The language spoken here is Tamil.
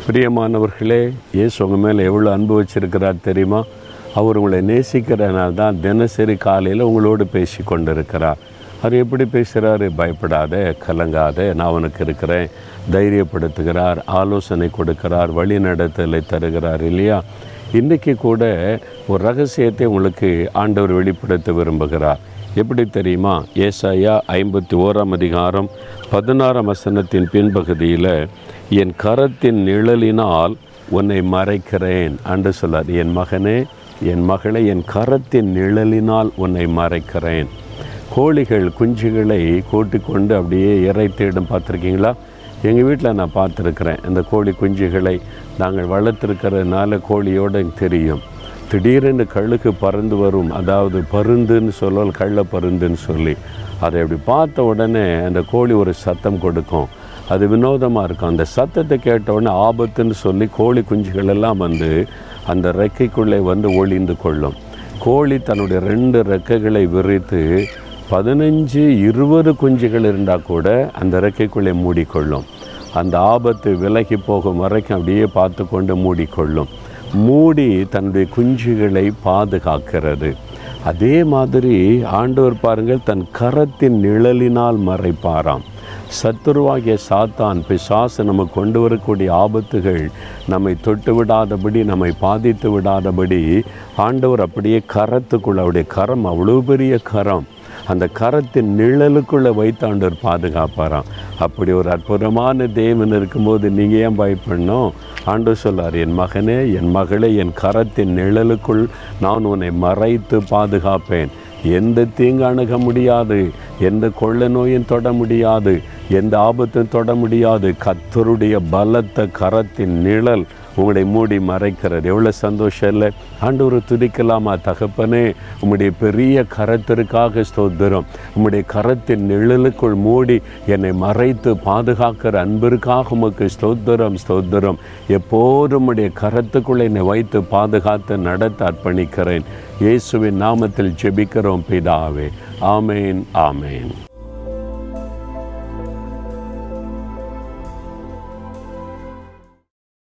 பிரியமானவர்களே இயேசு உங்கள் மேலே எவ்வளோ அன்பு வச்சிருக்கிறார் தெரியுமா அவர் உங்களை நேசிக்கிறனால தான் தினசரி காலையில் உங்களோடு பேசி கொண்டிருக்கிறார் அவர் எப்படி பேசுகிறாரு பயப்படாத கலங்காத நான் உனக்கு இருக்கிறேன் தைரியப்படுத்துகிறார் ஆலோசனை கொடுக்கிறார் வழி நடத்தலை தருகிறார் இல்லையா இன்றைக்கி கூட ஒரு ரகசியத்தை உங்களுக்கு ஆண்டவர் வெளிப்படுத்த விரும்புகிறார் எப்படி தெரியுமா ஏசாயா ஐம்பத்தி ஓராம் அதிகாரம் பதினாறாம் வசனத்தின் பின்பகுதியில் என் கரத்தின் நிழலினால் உன்னை மறைக்கிறேன் என்று சொல்லார் என் மகனே என் மகளை என் கரத்தின் நிழலினால் உன்னை மறைக்கிறேன் கோழிகள் குஞ்சுகளை கூட்டிக்கொண்டு அப்படியே இறை தேடும் பார்த்துருக்கீங்களா எங்கள் வீட்டில் நான் பார்த்துருக்குறேன் இந்த கோழி குஞ்சுகளை நாங்கள் வளர்த்துருக்கிறதுனால கோழியோடு எனக்கு தெரியும் திடீரென்று கழுகு பறந்து வரும் அதாவது பருந்துன்னு சொல்லுவோம் கள்ள பருந்துன்னு சொல்லி அதை அப்படி பார்த்த உடனே அந்த கோழி ஒரு சத்தம் கொடுக்கும் அது வினோதமாக இருக்கும் அந்த சத்தத்தை கேட்ட உடனே ஆபத்துன்னு சொல்லி கோழி குஞ்சுகள் எல்லாம் வந்து அந்த ரெக்கைக்குள்ளே வந்து ஒளிந்து கொள்ளும் கோழி தன்னுடைய ரெண்டு ரெக்கைகளை விரித்து பதினஞ்சு இருபது குஞ்சுகள் இருந்தால் கூட அந்த ரெக்கைக்குள்ளே மூடிக்கொள்ளும் அந்த ஆபத்து விலகி போகும் வரைக்கும் அப்படியே பார்த்து கொண்டு மூடிக்கொள்ளும் மூடி தன்னுடைய குஞ்சுகளை பாதுகாக்கிறது அதே மாதிரி ஆண்டவர் பாருங்கள் தன் கரத்தின் நிழலினால் மறைப்பாராம் சத்துருவாகிய சாத்தான் பிசாசு நம்ம கொண்டு வரக்கூடிய ஆபத்துகள் நம்மை தொட்டு விடாதபடி நம்மை பாதித்து விடாதபடி ஆண்டவர் அப்படியே கரத்துக்குள்ள அவருடைய கரம் அவ்வளோ பெரிய கரம் அந்த கரத்தின் நிழலுக்குள்ளே வைத்து ஆண்டவர் பாதுகாப்பாராம் அப்படி ஒரு அற்புதமான தேவன் இருக்கும்போது நீங்கள் ஏன் பயப்படணும் ஆண்டவர் சொல்லார் என் மகனே என் மகளே என் கரத்தின் நிழலுக்குள் நான் உன்னை மறைத்து பாதுகாப்பேன் எந்த தீங்கு அணுக முடியாது எந்த கொள்ள நோயும் தொட முடியாது எந்த ஆபத்தும் தொட முடியாது கத்தருடைய பலத்த கரத்தின் நிழல் உங்களை மூடி மறைக்கிறது எவ்வளோ சந்தோஷம் இல்லை ஆண்டவர் துதிக்கலாமா தகப்பனே உம்முடைய பெரிய கரத்திற்காக ஸ்தோத்திரம் உம்முடைய கரத்தின் நிழலுக்குள் மூடி என்னை மறைத்து பாதுகாக்கிற அன்பிற்காக உமக்கு ஸ்தோத்திரம் ஸ்தோத்திரம் எப்போதும் உம்முடைய கரத்துக்குள் என்னை வைத்து பாதுகாத்து நடத்த அர்ப்பணிக்கிறேன் இயேசுவின் நாமத்தில் ஜெபிக்கிறோம் பிதாவே ஆமேன் ஆமேன்